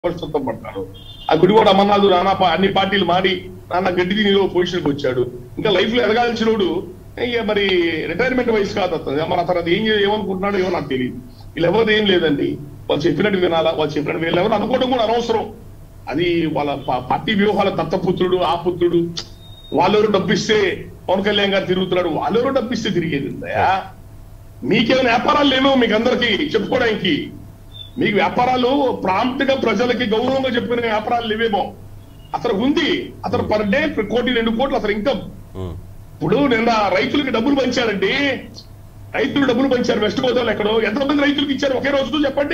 పరిస్థితుల్లో పడతారు ఆ గుడివాడ అమర్నాథ్ నానా పా- అన్ని పార్టీలు మారి నానా గడ్డి తిని పొజిషన్కి వచ్చాడు ఇంకా లైఫ్ లో ఎదగాల్సినోడు ఇక మరి రిటైర్మెంట్ వయసు కాదు అతను మరి అతను అది ఏం చే- ఏమనుకుంటున్నాడో ఏమో నాకు తెలియదు వీళ్ళు ఎవరు ఏం లేదండి వాళ్ళు చెప్పినట్టు వినాలా వాళ్ళు చెప్పినట్టు వీళ్ళు ఎవరు అనుకోవడం కూడా అనవసరం అది వాళ్ళ పా- పార్టీ వ్యూహాల దత్తపుత్రుడు ఆ పుత్రుడు వాళ్ళెవరు డబ్బిస్తే పవన్ కళ్యాణ్ గారు తిరుగుతున్నాడు వాళ్ళెవరు డబ్బిస్తే తిరిగేది ఉందయా మీకేమైనా వ్యాపారాలు లేవో మీకు అందరికి చెప్పుకోవడానికి మీకు వ్యాపారాలు ప్రాంప్ట్ గా ప్రజలకి గౌరవంగా చెప్పిన వ్యాపారాలు లేవేమో అతను ఉంది అతను పర్ డే కోటి రెండు కోట్లు అతను ఇన్కమ్ ఉమ్. ఇప్పుడు నిన్న రైతులకి డబ్బులు పంచారండి రైతులు డబ్బులు పంచారు వెస్ట్ గోదావరి ఎక్కడో ఎంతమంది రైతులకు ఇచ్చారు ఒకే రోజు చెప్పండి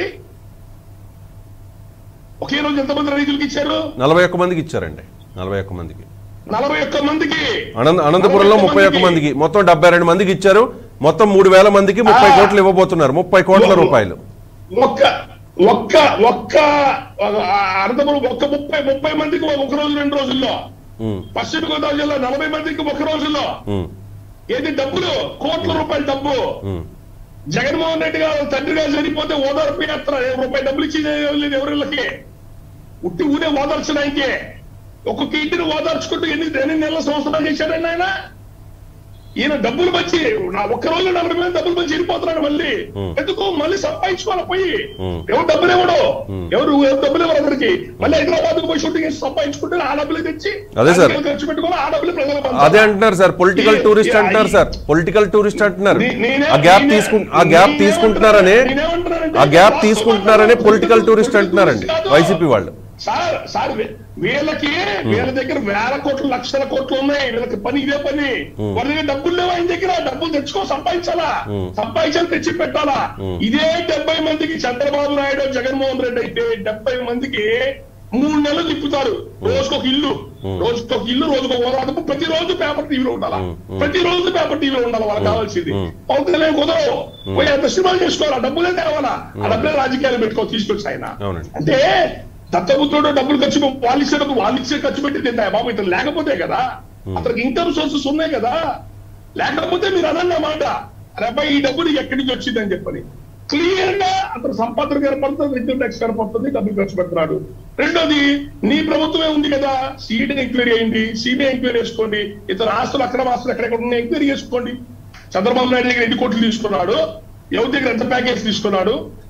ఒకే రోజు ఎంతమంది రైతులకు ఇచ్చారు నలభై ఒక్క మందికి ఇచ్చారండి నలభై ఒక్క మందికి నలభై ఒక్క మందికి అనంత అనంతపురంలో ముప్పై ఒక్క మందికి మొత్తం డెబ్బై రెండు మందికి ఇచ్చారు మొత్తం మూడు వేల మందికి ముప్పై ఆ. కోట్లు ఇవ్వబోతున్నారు ముప్పై కోట్ల రూపాయలు ఒక్క ఒక్క ఒక్క ఆ, అనంతపురం ఒక్క ముప్పై ముప్పై మందికి ఒక రోజు రెండు రోజుల్లో ఉమ్, పశ్చిమ గోదావరి జిల్లా నలభై మందికి ఒక రోజుల్లో ఉమ్, ఏది డబ్బులు కోట్ల రూపాయల డబ్బు ఉమ్, జగన్మోహన్ రెడ్డి గారు తండ్రి గారు చనిపోతే ఓదార్పు యాత్ర ఏ రూపాయి డబ్బులు ఇచ్చి లేదు ఎవరిళ్ళకి ఉట్టి ఊరే ఓదార్చడానికే ఒక్కొక్క ఇంటిని ఓదార్చుకుంటూ ఎన్ని ఎన్ని నెలల సంవత్సరాలు చేశాడండి ఆయన ఈయన డబ్బులు మంచి నా ఒక్క రోజు నలభై మంది డబ్బులు మంచి వెళ్ళిపోతున్నాడు మళ్ళీ Hmm. ఎందుకు మళ్ళీ సంపాదించుకోవాలి పోయి Hmm. ఎవరు డబ్బులు ఇవ్వడు Hmm. ఎవరు ఎవరు డబ్బులు ఇవ్వరు అందరికి మళ్ళీ హైదరాబాద్ పోయి షూటింగ్ చేసి సంపాదించుకుంటే ఆ డబ్బులు తెచ్చి అదే సార్. రాజకీయాలు ఖర్చు పెట్టుకోవాలి ఆ డబ్బులు ప్రజలకు అదే అంటున్నారు సార్ పొలిటికల్ ఈ- టూరిస్ట్ ఈ- అంటున్నారు సార్ పొలిటికల్ టూరిస్ట్ అంటున్నారు నే- నేనే- ఆ గ్యాప్ నేనే- తీసుకు ఆ గ్యాప్ నేనేమంటున్నాను- తీసుకుంటున్నారనే నేనేమంటున్నానంటే ఆ గ్యాప్ వాస్తవం తీసుకుంటున్నారనే మాత్రం పొలిటికల్ టూరిస్ట్ పొలిటికల్ అంటున్నారండి టూరిస్ట్ కాదు. వైసీపీ వాళ్ళు సార్ సార్ వీ- వీళ్ళకి వీళ్ళ దగ్గర వేల కోట్లు లక్షల కోట్లు ఉన్నాయి వీళ్ళకి పని ఇదే పని Hmm. వాళ్ళ దగ్గర డబ్బులు లేవు ఆయన దగ్గర డబ్బులు తెచ్చుకో సంపాదించాలా Hmm. సంపాదించాలి తెచ్చి పెట్టాలా Hmm. ఇదే డెబ్బై మందికి చంద్రబాబు నాయుడు జగన్మోహన్ రెడ్డి అయితే డెబ్బై మందికి మూడు నెలలు తిప్పుతారు రోజుకొక ఇల్లు Hmm. రోజుకొక ఇల్లు రోజుకొక ఓదార్పు ప్రతి రోజు పేపర్ టీవీలో ఉండాలా Hmm. Hmm. ప్రతి రోజు పేపర్ టీవీలో ఉండాలి వాళ్ళకి కావాల్సింది Hmm. పవన్ కళ్యాణ్ కుదరవు పోయి అంత సినిమాలు చేసుకోవాలా డబ్బులే తేవాలా ఆ డబ్బులే రాజకీయాలు పెట్టుకో తీసుకొచ్చి ఆయన అవునండి అంటే దత్తపుత్రుడు డబ్బులు ఖర్చు పె- వాళ్ళు ఇచ్చే డబ్బు వాళ్ళు ఇచ్చే ఖర్చు పెట్టి తింటాయి బాబు ఇతను లేకపోతే కదా అతనికి ఇన్కమ్ సోర్సెస్ ఉన్నాయి కదా లేకపోతే మీరు అదన్న మాట అరే అబ్బాయి ఈ డబ్బు నీకు ఎక్కడి నుంచి వచ్చిందని చెప్పని క్లియర్ గా అతను సంపాదన కనపడుతుంది ఇన్కమ్ ట్యాక్స్ కనపడుతుంది డబ్బులు ఖర్చు పెడుతున్నాడు రెండోది నీ ప్రభుత్వమే ఉంది కదా సిఐడి ఎంక్వైరీ అయింది సిబిఐ ఎంక్వైరీ చేసుకోండి ఇతను ఆస్తులు అక్రమ ఆస్తులు ఎక్కడెక్కడ ఉన్నాయి ఎంక్వైరీ చేసుకోండి చంద్రబాబు నాయుడు దగ్గర ఎన్ని కోట్లు తీసుకున్నాడు ఎవరి దగ్గర ఎంత ప్యాకేజ్ తీసుకున్నాడు